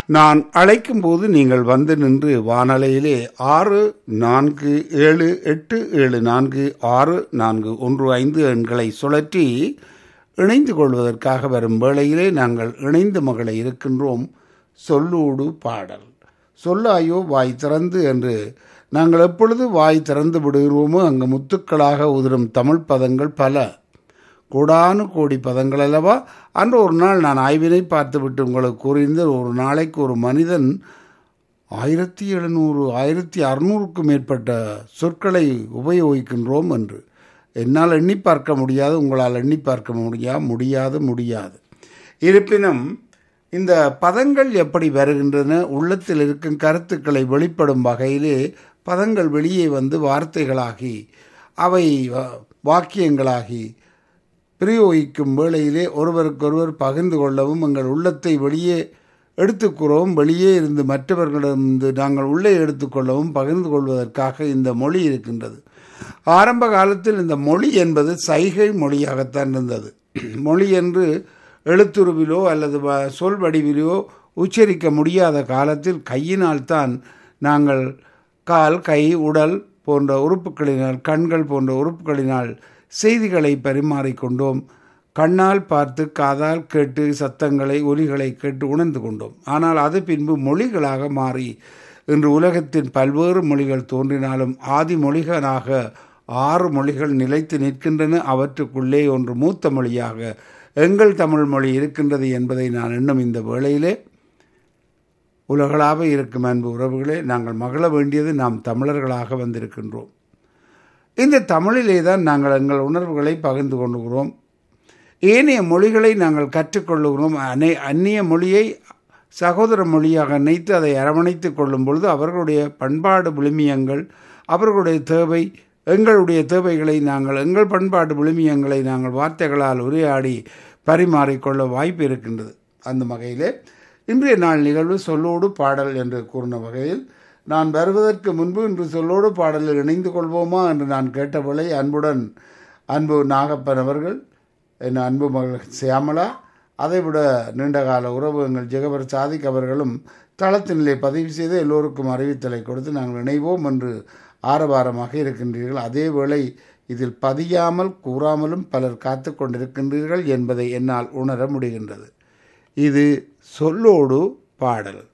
நான் அழைக்கும் போது நீங்கள் வந்து நின்று வானலையிலே ஆறு நான்கு ஏழு எட்டு ஏழு நான்கு ஆறு நான்கு ஒன்று ஐந்து எண்களை சுழற்றி இணைந்து கொள்வதற்காக வரும் வேளையிலே நாங்கள் இணைந்து மகள இருக்கின்றோம் சொல்லோடு பாடல் சொல்லாயோ வாய் திறந்து என்று நாங்கள் எப்பொழுது வாய் திறந்து விடுகிறோமோ அங்கு முத்துக்களாக உதிரும் தமிழ் பதங்கள் பல கோடானு கோடி பதங்கள் அல்லவா அன்று ஒரு நாள் நான் ஆய்வினை பார்த்துவிட்டு உங்களுக்கு கூறியிருந்தேன் ஒரு நாளைக்கு ஒரு மனிதன் ஆயிரத்தி எழுநூறு ஆயிரத்தி அறுநூறுக்கும் மேற்பட்ட சொற்களை உபயோகிக்கின்றோம் என்று என்னால் எண்ணி பார்க்க முடியாது உங்களால் எண்ணி பார்க்க முடியா முடியாது முடியாது இருப்பினும் இந்த பதங்கள் எப்படி வருகின்றன உள்ளத்தில் இருக்கும் கருத்துக்களை வெளிப்படும் வகையிலே பதங்கள் வெளியே வந்து வார்த்தைகளாகி அவை வாக்கியங்களாகி பிரயோகிக்கும் வேளையிலே ஒருவருக்கொருவர் பகிர்ந்து கொள்ளவும் எங்கள் உள்ளத்தை வெளியே எடுத்துக்கிறோம் வெளியே இருந்து மற்றவர்களிடமிருந்து நாங்கள் உள்ளே எடுத்துக்கொள்ளவும் பகிர்ந்து கொள்வதற்காக இந்த மொழி இருக்கின்றது ஆரம்ப காலத்தில் இந்த மொழி என்பது சைகை மொழியாகத்தான் இருந்தது மொழி என்று எழுத்துருவிலோ அல்லது சொல் வடிவிலோ உச்சரிக்க முடியாத காலத்தில் கையினால் தான் நாங்கள் கால் கை உடல் போன்ற உறுப்புகளினால் கண்கள் போன்ற உறுப்புகளினால் செய்திகளை பரிமாறிக்கொண்டோம் கண்ணால் பார்த்து காதால் கேட்டு சத்தங்களை ஒலிகளை கேட்டு உணர்ந்து கொண்டோம் ஆனால் அது பின்பு மொழிகளாக மாறி இன்று உலகத்தின் பல்வேறு மொழிகள் தோன்றினாலும் ஆதி மொழிகளாக ஆறு மொழிகள் நிலைத்து நிற்கின்றன அவற்றுக்குள்ளே ஒன்று மூத்த மொழியாக எங்கள் தமிழ் மொழி இருக்கின்றது என்பதை நான் எண்ணும் இந்த வேளையிலே உலகளாக இருக்கும் அன்பு உறவுகளே நாங்கள் மகள வேண்டியது நாம் தமிழர்களாக வந்திருக்கின்றோம் இந்த தமிழிலே தான் நாங்கள் எங்கள் உணர்வுகளை பகிர்ந்து கொள்ளுகிறோம் ஏனைய மொழிகளை நாங்கள் கற்றுக்கொள்ளுகிறோம் அனை அந்நிய மொழியை சகோதர மொழியாக நினைத்து அதை அரவணைத்து கொள்ளும் பொழுது அவர்களுடைய பண்பாடு விழுமியங்கள் அவர்களுடைய தேவை எங்களுடைய தேவைகளை நாங்கள் எங்கள் பண்பாடு விழுமியங்களை நாங்கள் வார்த்தைகளால் உரையாடி பரிமாறிக்கொள்ள வாய்ப்பு இருக்கின்றது அந்த வகையிலே இன்றைய நாள் நிகழ்வு சொல்லோடு பாடல் என்று கூறின வகையில் நான் வருவதற்கு முன்பு இன்று சொல்லோடு பாடலில் இணைந்து கொள்வோமா என்று நான் கேட்டவளை அன்புடன் அன்பு நாகப்பன் அவர்கள் என் அன்பு மகள் சியாமலா அதைவிட நீண்டகால உறவு எங்கள் ஜெகபர் சாதிக் அவர்களும் தளத்தினிலே பதிவு செய்து எல்லோருக்கும் அறிவித்தலை கொடுத்து நாங்கள் இணைவோம் என்று ஆரவாரமாக இருக்கின்றீர்கள் அதே வேளை இதில் பதியாமல் கூறாமலும் பலர் காத்து கொண்டிருக்கின்றீர்கள் என்பதை என்னால் உணர முடிகின்றது இது சொல்லோடு பாடல்